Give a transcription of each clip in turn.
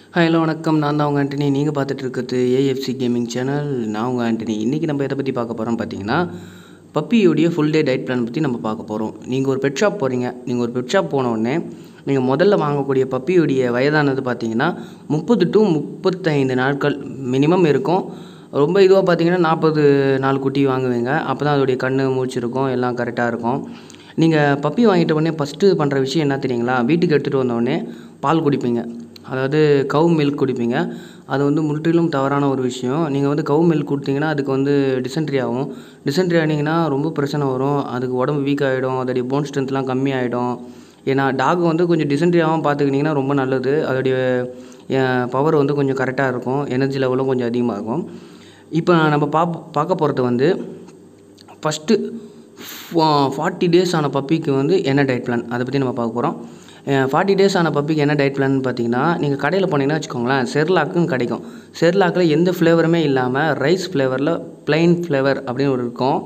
hello வணக்கம் நான் தான் உங்கள் ஆண்டனி நீங்கள் பார்த்துட்டு இருக்கிறது ஏஎஃப்சி கேமிங் சேனல் நான் உங்கள் ஆண்டனி இன்றைக்கி நம்ம எதை பற்றி பார்க்க போகிறோம் பார்த்தீங்கன்னா பப்பியோடைய ஃபுல் டே டயட் பிளான் பற்றி நம்ம பார்க்க போகிறோம் நீங்கள் ஒரு பெட் ஷாப் போகிறீங்க நீங்கள் ஒரு பெட் ஷாப் போன உடனே நீங்கள் முதல்ல வாங்கக்கூடிய பப்பியோடைய வயதானது பார்த்தீங்கன்னா முப்பது டு முப்பத்தைந்து நாட்கள் மினிமம் இருக்கும் ரொம்ப இதுவாக பார்த்தீங்கன்னா நாற்பது நாலு குட்டி வாங்குவீங்க அப்போ தான் அதோடைய கண் மூச்சிருக்கும் எல்லாம் கரெக்டாக இருக்கும் நீங்கள் பப்பி வாங்கிட்ட உடனே ஃபஸ்ட்டு பண்ணுற விஷயம் என்ன தெரியுங்களா வீட்டுக்கு எடுத்துகிட்டு வந்த உடனே பால் குடிப்பீங்க அதாவது கவு மில்க் குடிப்பீங்க அது வந்து முற்றிலும் தவறான ஒரு விஷயம் நீங்கள் வந்து கவு மில்க் கொடுத்தீங்கன்னா அதுக்கு வந்து டிசென்ட்ரி ஆகும் டிசென்ட்ரி ஆனீங்கன்னா ரொம்ப பிரச்சனை வரும் அதுக்கு உடம்பு வீக் ஆகிடும் அதோடைய போன் ஸ்ட்ரென்த்லாம் கம்மியாகிடும் ஏன்னா டாக் வந்து கொஞ்சம் டிசென்ட்ரி ஆகாமல் பார்த்துக்கிட்டிங்கன்னா ரொம்ப நல்லது அதோடைய பவர் வந்து கொஞ்சம் கரெக்டாக இருக்கும் எனர்ஜி லெவலும் கொஞ்சம் அதிகமாக இருக்கும் இப்போ நம்ம பாப் பார்க்க போகிறது வந்து ஃபஸ்ட்டு ஃபார்ட்டி டேஸ் ஆன பப்பிக்கு வந்து என்ன டயட் பிளான் அதை பற்றி நம்ம பார்க்க போகிறோம் ஃபார்ட்டி டேஸ் ஆன பப்பிக்கு என்ன டயட் பிளான் பார்த்தீங்கன்னா நீங்கள் கடையில் போனீங்கன்னா வச்சுக்கோங்களேன் செர்லாக்குன்னு கிடைக்கும் செர்லாக்கில் எந்த ஃப்ளேவருமே இல்லாமல் ரைஸ் ஃப்ளேவரில் plain ஃப்ளேவர் அப்படின்னு ஒரு இருக்கும்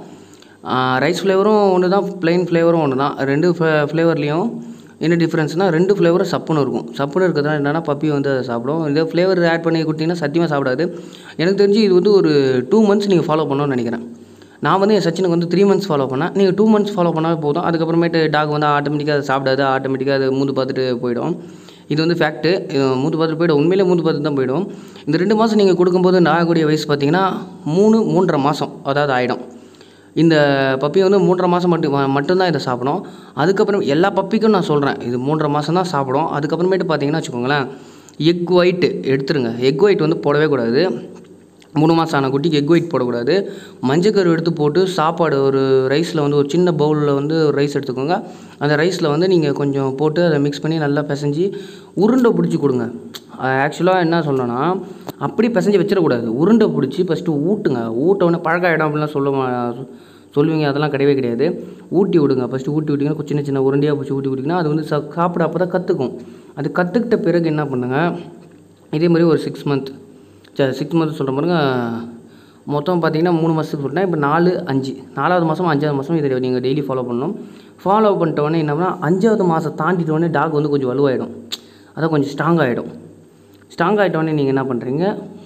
ரைஸ் ஃப்ளேவரும் ஒன்று தான் plain ஃப்ளேவரும் ஒன்று தான் ரெண்டு ஃப்ளேவர்லேயும் என்ன டிஃப்ரென்ஸ்னால் ரெண்டு ஃப்ளேவரும் சப்புன்னு இருக்கும் சப்புன்னு இருக்கிறதுனால என்னென்னா பப்பி வந்து அதை சாப்பிடும் இந்த ஃப்ளேவர் ஆட் பண்ணி கொடுத்தீங்கன்னா சத்தியமாக சாப்பிடாது எனக்கு தெரிஞ்சு இது வந்து ஒரு டூ மந்த்ஸ் நீங்கள் ஃபாலோ பண்ணணும்னு நினைக்கிறேன் நான் வந்து என் சச்சினுக்கு வந்து த்ரீ மந்த்ஸ் ஃபாலோ பண்ணேன் நீங்கள் டூ மந்த்ஸ் ஃபாலோ பண்ணால் போதும் அதுக்கப்புறமேட்டு டாக் வந்து ஆட்டோமேட்டிக்காக அதை சாப்பிடாது ஆட்டோமேட்டிக்காக அது மூந்து பார்த்துட்டு போயிடும் இது வந்து ஃபேக்ட்டு மூந்து பார்த்துட்டு போயிடும் உண்மையிலே மூந்து பார்த்துட்டு தான் போயிடும் இந்த ரெண்டு மாதம் நீங்கள் கொடுக்கும்போது நாகக்கூடிய வயசு பார்த்தீங்கன்னா மூணு மூன்றரை மாதம் அதாவது ஆகிடும் இந்த பப்பி வந்து மூன்றரை மாதம் மட்டும் ம- மட்டும்தான் இதை சாப்பிடும் அதுக்கப்புறம் எல்லா பப்பிக்கும் நான் சொல்கிறேன் இது மூன்றரை மாதம் தான் சாப்பிடும் அதுக்கப்புறமேட்டு பார்த்தீங்கன்னா வச்சுக்கோங்களேன் எக் ஒயிட் எடுத்துருங்க எக் ஒயிட் வந்து போடவே கூடாது மூணு மாதம் ஆன குட்டிக்கு எக் ஒயிட் போடக்கூடாது மஞ்சக்கரு எடுத்து போட்டு சாப்பாடு ஒரு ரைஸில் வந்து ஒரு சின்ன பவுலில் வந்து ஒரு ரைஸ் எடுத்துக்கோங்க அந்த ரைஸில் வந்து நீங்கள் கொஞ்சம் போட்டு அதை மிக்ஸ் பண்ணி நல்லா பிசைஞ்சு உருண்டை பிடிச்சி கொடுங்க ஆக்சுவலாக என்ன சொல்லணும்னா அப்படி பிசைஞ்சு வச்சிடக்கூடாது உருண்டை பிடிச்சி ஃபஸ்ட்டு ஊட்டுங்க ஊட்ட உடனே பழக்காயிடும் அப்படிலாம் சொல்ல மா- சொல்லுவீங்க அதெல்லாம் கிடையவே கிடையாது ஊட்டி விடுங்க ஃபஸ்ட்டு ஊட்டி விட்டிங்கன்னா கொஞ்சம் சின்ன சின்ன உருண்டையாக பிடிச்சி ஊட்டி விட்டிங்கன்னா அது வந்து ச- சாப்பிட அப்போ தான் கற்றுக்கும் அது கற்றுக்கிட்ட பிறகு என்ன பண்ணுங்க இதே மாதிரி ஒரு சிக்ஸ் மந்த் சரி சிக்ஸ் மந்த் சொல்கிற பாருங்க மொத்தம் பார்த்தீங்கன்னா மூணு மாதத்துக்கு சொல்லிட்டேன் இப்போ நாலு அஞ்சு நாலாவது மாதம் அஞ்சாவது மாதம் இதை நீங்கள் டெய்லி ஃபாலோ பண்ணணும் ஃபாலோ பண்ணிட்ட உடனே என்ன பண்ணால் அஞ்சாவது மாதம் தாண்டிட்ட உடனே டாக் வந்து கொஞ்சம் வலுவாயிடும் அதான் கொஞ்சம் ஸ்ட்ராங் ஆகிடும் ஸ்ட்ராங் ஆகிட்ட உடனே நீங்கள் என்ன பண்ணுறீங்க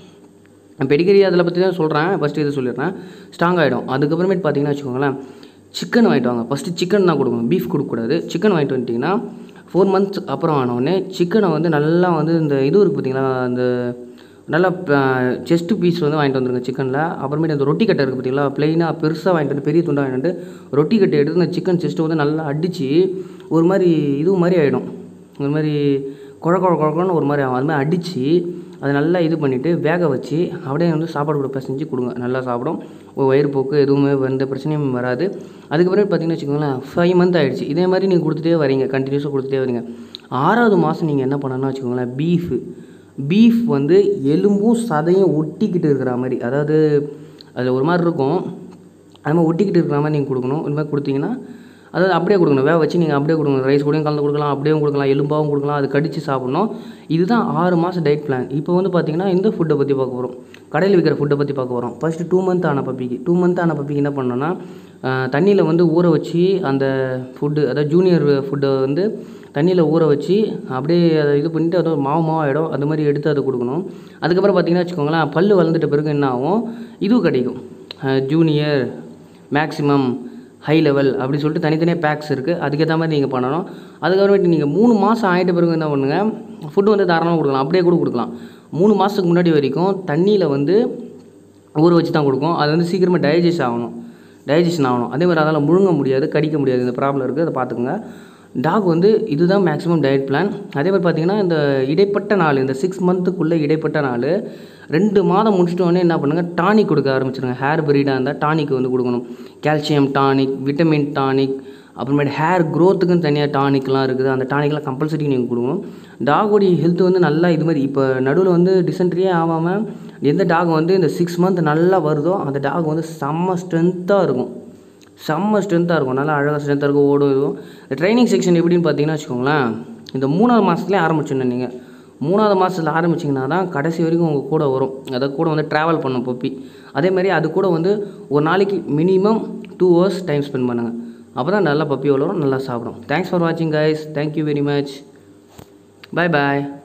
பெடிகிரி அதில் பற்றி தான் சொல்கிறேன் ஃபஸ்ட்டு இது சொல்லிடுறேன் ஸ்ட்ராங் ஆகிடும் அதுக்கப்புறமேட்டு பார்த்தீங்கன்னா வச்சுக்கோங்களேன் சிக்கன் வாங்கிட்டு வாங்க ஃபஸ்ட்டு சிக்கன் தான் கொடுக்கணும் பீஃப் கொடுக்கக்கூடாது சிக்கன் வாங்கிட்டு வந்துட்டிங்கன்னா ஃபோர் மந்த்ஸ் அப்புறம் ஆனவுடனே சிக்கனை வந்து நல்லா வந்து இந்த இது இருக்குது பார்த்தீங்களா அந்த நல்லா செஸ்ட்டு பீஸ் வந்து வாங்கிட்டு வந்துருங்க சிக்கனில் அப்புறமேட்டு அந்த ரொட்டி கட்டை இருக்குது பார்த்தீங்களா ப்ளைனாக பெருசாக வாங்கிட்டு வந்து பெரிய துண்டாக வாங்கிட்டு வந்து ரொட்டி கட்டை எடுத்து அந்த சிக்கன் செஸ்ட்டை வந்து நல்லா அடித்து ஒரு மாதிரி இது மாதிரி ஆகிடும் ஒரு மாதிரி குழ குழ குழக்குன்னு ஒரு மாதிரி ஆகும் அது மாதிரி அடித்து அதை நல்லா இது பண்ணிவிட்டு வேக வச்சு அப்படியே வந்து சாப்பாடு கூட பிசைஞ்சு கொடுங்க நல்லா சாப்பிடும் ஒரு வயிறுப்போக்கு எதுவுமே எந்த பிரச்சனையும் வராது அதுக்கப்புறம் பார்த்தீங்கன்னு வச்சுக்கோங்களேன் ஃபைவ் மந்த் ஆகிடுச்சு இதே மாதிரி நீங்கள் கொடுத்துட்டே வரீங்க கண்டினியூஸாக கொடுத்துட்டே வரீங்க ஆறாவது மாதம் நீங்கள் என்ன பண்ணணும்னு வச்சுக்கோங்களேன் பீஃபு பீஃப் வந்து எலும்பும் சதையும் ஒட்டிக்கிட்டு இருக்கிற மாதிரி அதாவது அதில் ஒரு மாதிரி இருக்கும் அது மாதிரி ஒட்டிக்கிட்டு இருக்கிற மாதிரி நீங்கள் கொடுக்கணும் இந்த மாதிரி கொடுத்தீங்கன்னா அதாவது அப்படியே கொடுக்கணும் வேக வச்சு நீங்கள் அப்படியே கொடுக்கணும் ரைஸ் கூடயும் கலந்து கொடுக்கலாம் அப்படியே கொடுக்கலாம் எலும்பாகவும் கொடுக்கலாம் அது கடித்து சாப்பிடணும் இதுதான் ஆறு மாதம் டயட் பிளான் இப்போ வந்து பார்த்தீங்கன்னா இந்த ஃபுட்டை பற்றி பார்க்க போகிறோம் கடையில் விற்கிற ஃபுட்டை பற்றி பார்க்க போகிறோம் ஃபஸ்ட்டு டூ மந்த் ஆன பப்பிக்கு டூ மந்த் ஆன பப்பிக்கு என்ன பண்ணணும்னா தண்ணியில் வந்து ஊற வச்சு அந்த ஃபுட்டு அதாவது ஜூனியர் ஃபுட்டை வந்து தண்ணியில் ஊற வச்சு அப்படியே அதை இது பண்ணிவிட்டு அது ஒரு மாவு மாவாயிடும் அந்த மாதிரி எடுத்து அதை கொடுக்கணும் அதுக்கப்புறம் பார்த்தீங்கன்னா வச்சுக்கோங்களேன் பல் வளர்ந்துட்ட பிறகு என்ன ஆகும் இதுவும் கிடைக்கும் ஜூனியர் மேக்ஸிமம் ஹை லெவல் அப்படி சொல்லிட்டு தனித்தனியாக பேக்ஸ் இருக்குது அதுக்கேற்ற மாதிரி நீங்கள் பண்ணணும் அதுக்கப்புறமேட்டு நீங்கள் மூணு மாதம் ஆகிட்ட பிறகு என்ன பண்ணுங்கள் ஃபுட்டு வந்து தாராளமாக கொடுக்கலாம் அப்படியே கூட கொடுக்கலாம் மூணு மாதத்துக்கு முன்னாடி வரைக்கும் தண்ணியில் வந்து ஊற வச்சு தான் கொடுக்கும் அது வந்து சீக்கிரமாக டைஜஸ்ட் ஆகணும் டைஜஷன் ஆகணும் அதே மாதிரி அதால் முழுங்க முடியாது கடிக்க முடியாது இந்த ப்ராப்ளம் இருக்குது அதை பார்த்துக்குங்க டாக் வந்து இதுதான் மேக்ஸிமம் டயட் பிளான் அதே மாதிரி பார்த்தீங்கன்னா இந்த இடைப்பட்ட நாள் இந்த சிக்ஸ் மந்த்துக்குள்ளே இடைப்பட்ட நாள் ரெண்டு மாதம் முடிச்சிட்ட உடனே என்ன பண்ணுங்கள் டானிக் கொடுக்க ஆரம்பிச்சிருங்க ஹேர் பிரீடாக இருந்தால் டானிக் வந்து கொடுக்கணும் கால்சியம் டானிக் விட்டமின் டானிக் அப்புறமேட்டு ஹேர் க்ரோத்துக்குன்னு தனியாக டானிக்லாம் இருக்குது அந்த டானிக்லாம் கம்பல்சரி நீங்கள் கொடுக்கணும் டாகோடைய ஹெல்த் வந்து நல்லா இது மாதிரி இப்போ நடுவில் வந்து டிசென்ட்ரியே ஆகாமல் எந்த டாக் வந்து இந்த சிக்ஸ் மந்த் நல்லா வருதோ அந்த டாக் வந்து செம்ம ஸ்ட்ரென்த்தாக இருக்கும் செம்ம ஸ்ட்ரென்த்தாக இருக்கும் நல்லா அழகாக ஸ்ட்ரென்த்தாக இருக்கும் ஓடும் இதுவும் இந்த ட்ரைனிங் செக்ஷன் எப்படின்னு பார்த்தீங்கன்னா வச்சுக்கோங்களேன் இந்த மூணாவது மாதத்துலேயே ஆரம்பிச்சிடணும் நீங்கள் மூணாவது மாதத்தில் ஆரம்பிச்சிங்கன்னா தான் கடைசி வரைக்கும் உங்கள் கூட வரும் அதை கூட வந்து ட்ராவல் பண்ணும் பப்பி அதே மாதிரி அது கூட வந்து ஒரு நாளைக்கு minimum two hours time spend பண்ணுங்கள் அப்போ தான் நல்லா பப்பி வளரும் நல்லா சாப்பிடும் தேங்க்ஸ் ஃபார் வாட்சிங் guys thank you very much bye பாய்